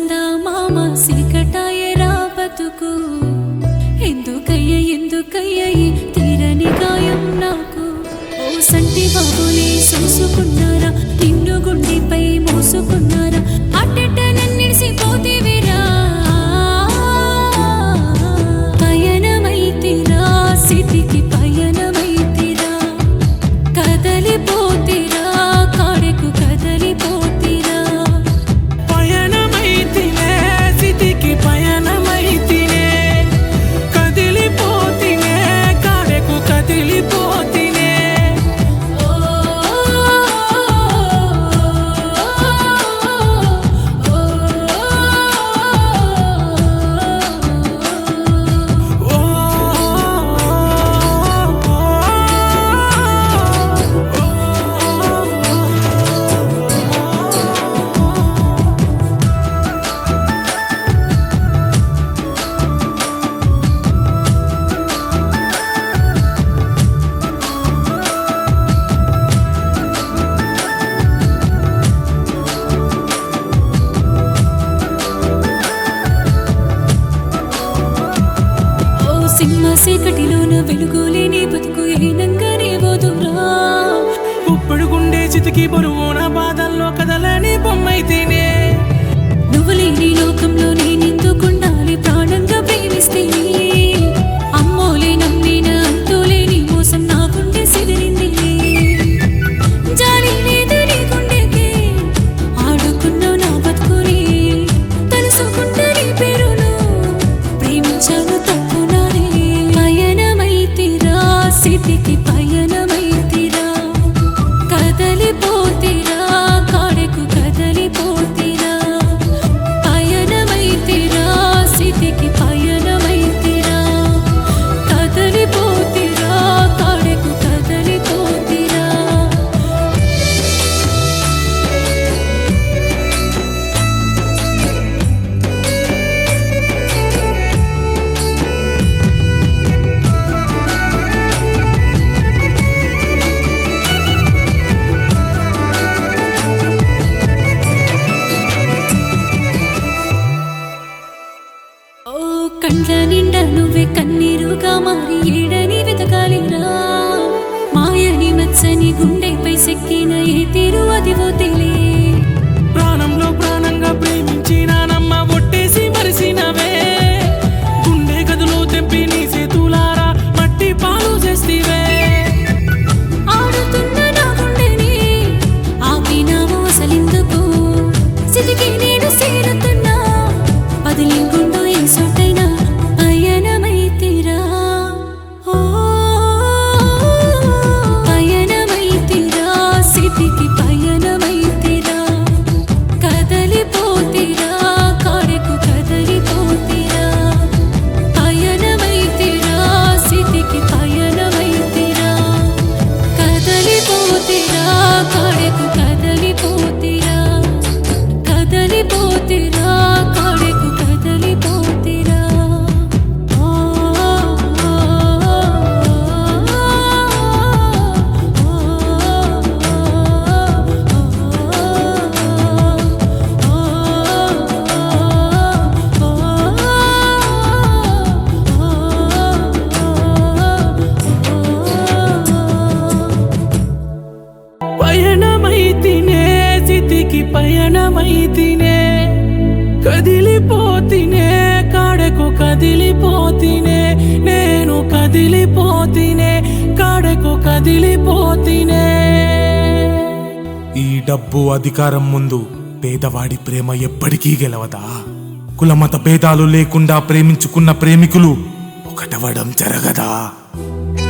సందా మామ సీకటాయరా బతుకు ఎందుకయ్య ఎందుకయ్య ఈ తీరని గాయం నాకు ఓ సంటి బాబుని చూసుకున్నారా నిన్ను గుండెపై మోసుకున్నారా అట్టెట్ట నన్నిడిసిపోతేవిరా పయనమైతిరా సిటికి పయనమైతిరా కదలిపోతిరా కాడకు కదలిపోతిరా పయనమైతినే సిటికి పయనమైతినే కదిలిపోతినే కాడకు కదిలిపోతినే ఓ ఓ సింహ చీకటిలోన వెలుగులేని బతుకు ఏనంగానే వదురా గుప్పుడు గుండె చితికి బరువున బాధల్లో కదలని బొమ్మైతేనే నువ్వు లేని లోకంలో నేనెందుకుండాలి ప్రాణంగా ప్రేమిస్తే అమ్మోలే నమ్మిన అంతులేని మోసం నా గుండె సిదిరింది జాలి లేదు నీ గుండెకి ఆడుకున్నావు నా బతుకుని తెలుసుకుంటా నీ పేరును ప్రేమించాను తప్పునానే పయనమైతిరా సిటికి పయనమైతిరా కదలిపోతిరా కాడకు కదలిపోతిరా పయనమైతిరా సిటికి పయనమైతిరా కదలిపోతిరా కాడకు కదలిపోతిరా ఓ కండ్ల నిండా నువ్వే కన్నీరుగా మారి ఏడని వెతకాలిరా మాయని మచ్చని గుండెపై సెక్కిన ఏ తీరు అదివో తెలే ప్రాణంలో ప్రాణంగా ప్రేమించిన నమ్మ ఒట్టేసి మరిసినవే గుండె గదులు తెంపి నీ సేతులారా మట్టి పాలు చేస్తివే ఆడుతున్న నా గుండెని ఆపినావు అసలెందుకు సితికి నేను చేరుతున్నా పదిలింగుండు ఏ చోటైనా పయనమైతిరా ఓ పయనమైతిరా సిటికి పయనమైతిరా కదలిపోతిరా కాడకు కదలిపోతిరా పయనమైతిరా సిటికి పయనమైతిరా కదలిపోతిరా కాడకు కదలిపోతిరా కదలిపోతిరా కాడకు కదలిపోతిరా ఓ పయనమైతినే సితికి పయనమైతినే కదిలిపోతినే కాడకు కదిలిపోతినే నేను కదిలిపోతినే కాడకు కదిలిపోతినే ఈ డబ్బు అధికారం ముందు పేదవాడి ప్రేమ ఎప్పటికీ గెలవదా కులమత భేదాలు లేకుండా ప్రేమించుకున్న ప్రేమికులు ఒకటవడం జరగదా